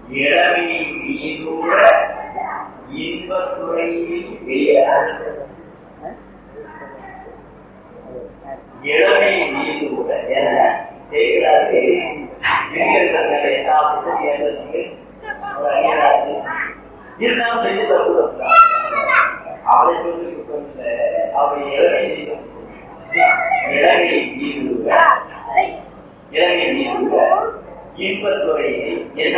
இளமை மீதூர இன்பத்துறையில் வெளியாக இளமை மீதூர என செய்கிறார்கள் எங்கிருக்கிறார்கள் எல்லா புத்தகம் இருந்தாலும் செஞ்சு தப்பு அவளை சொல்லி அவளை இளமை இளமை மீதூர இளமை மீதூர இன்பத்துறையை என்ன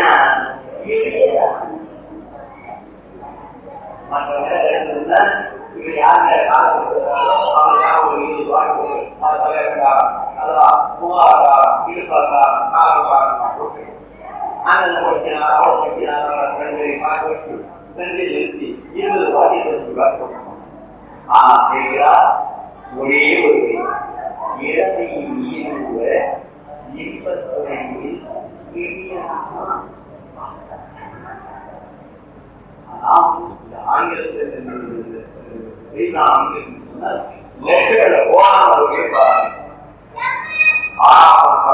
மற்றவங்க எடுத்திருந்தா இது யாருங்க காசு கொடுக்குறாங்களோ அவங்க யாரும் ஒரு இது வாங்கி அது தலைவர்களாம் அதான் மூவாயிரம் இருபதாயிரம் நாலாயிரம் போட்டு அந்த படிக்கிறார் அவளை படிக்கிறார் ரெண்டு பார்க்க வச்சு ரெண்டு நிறுத்தி இருபது ரூபாய் இருபது ரூபாய் கொடுக்கணும் ஆனா கேட்கிறார் ஒரே ஒரு இறதை ஈடுவ இன்பத்துறையில் நாம் இந்த ஆங்கிலத்தில் லெட்டர்ல போனாங்க கேட்பாங்க ஆறாம்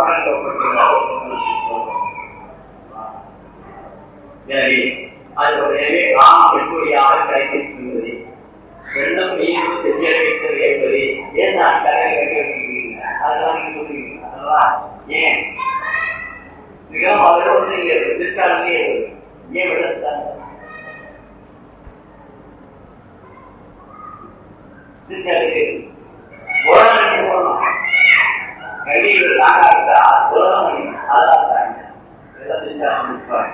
எனவே அது எனவே ராம வெண்மொழியாக கிடைத்திருக்கிறது வெள்ளம் மீது தெரிய வைத்தது என்பது ஏன் நான் கலையை கட்டியிருக்கிறீங்க அதெல்லாம் நீங்க சொல்லுவீங்க அல்லவா ஏன் மிகவும் அதில் வந்து இங்க திருக்காலே ஏன் வெள்ளத்தாங்க திருக்காலே உலகம் போடணும் கல்வியில் தாக்காட்டா உலகம் அதான் தாங்க எல்லாம் திருச்சாங்க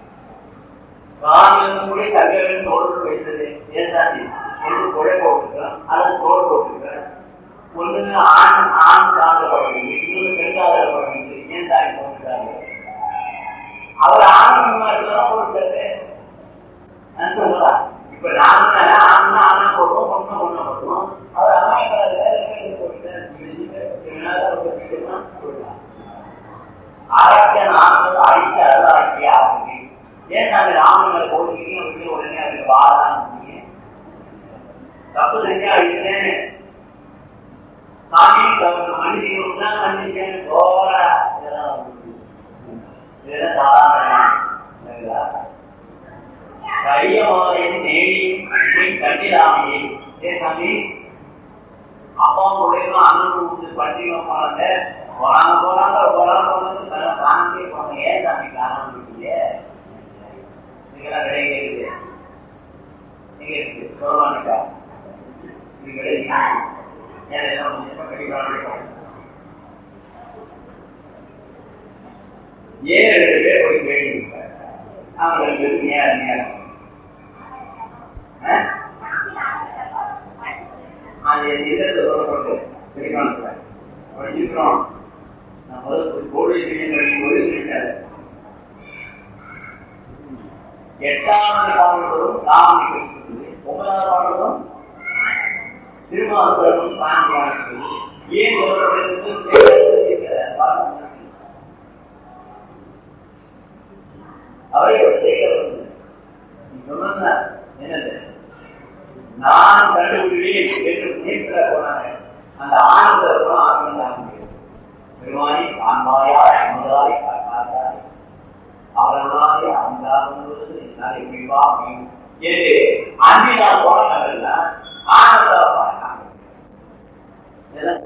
காரணம் கூட தங்கவின் தோடு வைத்தது ஏசாதி ஒன்று கொடை போட்டுக்கிறேன் அல்லது தோடு போட்டுக்கிறேன் ஒன்று ஆண் ஆண் சார்ந்தப்படுறது இன்னொரு பெண் சார்ந்தப்படுறது ஏன் தாய் போட்டுக்கிறாங்க அவர் ஆண் தான் போட்டுக்கிறது சொல்லலாம் இப்ப நாம ஆண் ஆணா போடுவோம் பொண்ணு பொண்ணு போடுவோம் அவர் ஆராய்ச்சி நாம அடித்து அருளாட்சி ஆகுது ஏன் நாங்க ராமங்களை போட்டுக்கிட்டே வந்து உடனே அதுக்கு வாழலாம் தப்பு செஞ்சா அடிச்சேன் சாமி மன்னிக்கணும் தான் மன்னிச்சேன் போற இதெல்லாம் இதெல்லாம் சாதாரண கையமாலையும் நேடியும் கண்டிடாமையே ஏ சாமி அப்பா மூலியமா அண்ணன் வந்து பண்டிகை போனாங்க போனாங்க போனாங்க போனாங்க போனாங்க தலை காணாமே போனாங்க ஏன் சாமி காணாம இருக்கீங்க நீங்களாம் கிடையாது நீங்க இருக்கு சொல்லுவானுக்கா நீங்க கிடையாது ஏன் என்ன கண்டிப்பாக ஏன் ரெண்டு பேர் போய் கேள்வி அவங்களுக்கு நேரம் நேரம் அது எதிர்த்து சொல்லப்பட்டு வெளிக்காணத்துல படிச்சிருக்கிறோம் நான் முதல் கோடி படிக்கும்போது இருக்காது எட்டாவது பாடல்களும் தாமரை கிடைக்கிறது ஒன்பதாவது பாடலும் திருமாவளவனும் தாண்டி வாழ்க்கிறது ஏன் அவரை சொன்ன என்னது நான் கண்டுபிடிக்கிறேன் என்று நீக்கிற போனாங்க அந்த ஆனந்த ஆனந்தம் தான் முடியும் பெருமானி ஆன்மாயா அமுதாய் காட்டாய் அவர்களாலே அமுதாகுவது என்னால் எப்படிவா முடியும் என்று அன்பினால் போனாங்கல்ல ஆனந்தம் பார்த்தாங்க இதெல்லாம்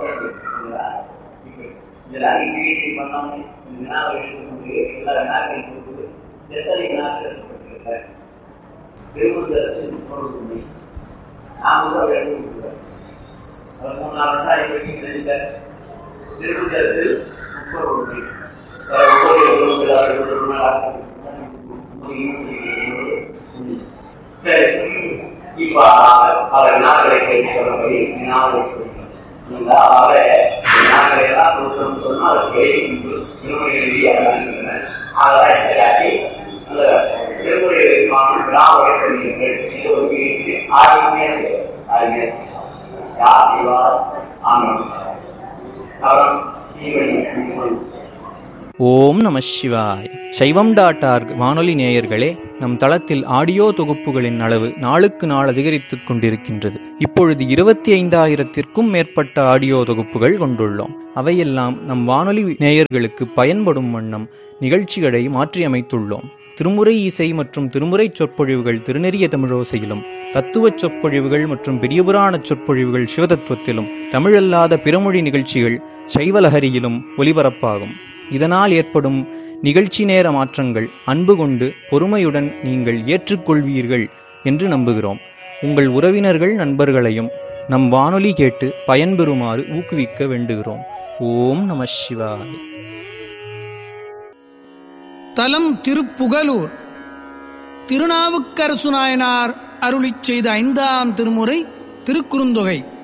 இதெல்லாம் இங்கிலீஷ் பண்ணாங்க வினாவை எடுத்துக்கொண்டு எல்லா வினாக்களை கொடுத்து எத்தனை வினாக்கள் எடுக்கப்பட்டிருக்க திருவள்ளத்தில் பொருள் உண்மை நாம் தான் எழுதியிருக்கிறோம் அவர் மூணு நாலு நாள் எப்படி எழுதிட்ட திருவள்ளத்தில் முப்பது உண்மை சரி இப்ப அவர் வினாக்களை கேட்டு சொன்னபடி வினாவை சொல்லுங்கள் நீங்க அவரை வினாக்களை எல்லாம் கொடுக்கணும்னு சொன்னா அவர் கேட்டு திருமணி எழுதி அதெல்லாம் அதெல்லாம் எல்லாத்தி அந்த திருமுறைகளுக்கான விழாவை சொன்னீர்கள் இது ஒரு வீட்டு ஆளுமையாக அறிஞர் யார் செய்வார் ஆனந்த் அவரம் தீவனி ஓம் நம சிவாய் சைவம் டாட் ஆர்க் வானொலி நேயர்களே நம் தளத்தில் ஆடியோ தொகுப்புகளின் அளவு நாளுக்கு நாள் அதிகரித்துக் கொண்டிருக்கின்றது இப்பொழுது இருபத்தி ஐந்தாயிரத்திற்கும் மேற்பட்ட ஆடியோ தொகுப்புகள் கொண்டுள்ளோம் அவையெல்லாம் நம் வானொலி நேயர்களுக்கு பயன்படும் வண்ணம் நிகழ்ச்சிகளை மாற்றியமைத்துள்ளோம் திருமுறை இசை மற்றும் திருமுறை சொற்பொழிவுகள் திருநெறிய தமிழோசையிலும் தத்துவச் சொற்பொழிவுகள் மற்றும் பெரியபுராண சொற்பொழிவுகள் சிவதத்துவத்திலும் தமிழல்லாத பிறமொழி நிகழ்ச்சிகள் சைவலஹரியிலும் ஒலிபரப்பாகும் இதனால் ஏற்படும் நிகழ்ச்சி நேர மாற்றங்கள் அன்பு கொண்டு பொறுமையுடன் நீங்கள் ஏற்றுக்கொள்வீர்கள் என்று நம்புகிறோம் உங்கள் உறவினர்கள் நண்பர்களையும் நம் வானொலி கேட்டு பயன்பெறுமாறு ஊக்குவிக்க வேண்டுகிறோம் ஓம் நம சிவாய் தலம் திருப்புகலூர் திருநாவுக்கரசு நாயனார் அருளிச் செய்த ஐந்தாம் திருமுறை திருக்குறுந்தொகை